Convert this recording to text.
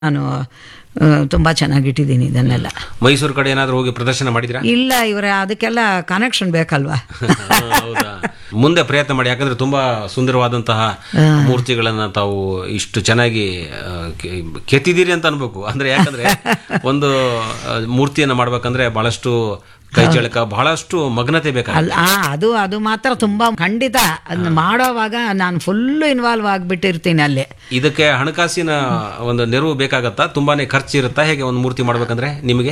ನಾನು ಆ, ತುಂಬಾ ಚೆನ್ನಾಗಿ ಇಟ್ಟಿದ್ದೀನಿ ಇದನ್ನೆಲ್ಲ ಮೈಸೂರು ಕಡೆ ಏನಾದರೂ ಹೋಗಿ ಪ್ರದರ್ಶನ ಮಾಡಿದ್ರಾ ಇಲ್ಲ ಇವರ ಅದಕ್ಕೆಲ್ಲ ಕನೆಕ್ಷನ್ ಬೇಕಲ್ವಾ ಹೌದಾ ಮುಂದೆ ಪ್ರಯತ್ನ ಮಾಡಿ ಯಾಕಂದ್ರೆ ತುಂಬಾ ಸುಂದರವಾದಂತಹ ಮೂರ್ತಿಗಳನ್ನ ತಾವು ಇಷ್ಟು ಚೆನ್ನಾಗಿ ಆ, ಕೆ- ಕೆತ್ತಿದ್ದೀರಿ ಅಂತ ಅನ್ಬೇಕು ಅಂದ್ರೆ ಯಾಕಂದ್ರೆ ಒಂದು ಆ, ಮೂರ್ತಿಯನ್ನ ಮಾಡ್ಬೇಕಂದ್ರೆ ಬಹಳಷ್ಟು ಕೈಚಳಕ ಬಹಳಷ್ಟು ಮಗ್ನತೆ ಬೇಕಾಗುತ್ತೆ ಅಲ್ಲ ಆ, ಅದು ಅದು ಮಾತ್ರ ತುಂಬಾ ಖಂಡಿತ ಅದನ್ನ ಮಾಡೋವಾಗ ನಾನು ಫುಲ್ ಇನ್ವಾಲ್ವ್ ಆಗ್ಬಿಟ್ಟಿರ್ತೀನಿ ಅಲ್ಲಿ ಇದಕ್ಕೆ ಹಣಕಾಸಿನ ಒಂದು ನೆರವು ಬೇಕಾಗತ್ತಾ ತುಂಬಾನೇ ಖರ್ಚು ಇರುತ್ತಾ ಹೇಗೆ ಒಂದು ಮೂರ್ತಿ ಮಾಡ್ಬೇಕಂದ್ರೆ ನಿಮಗೆ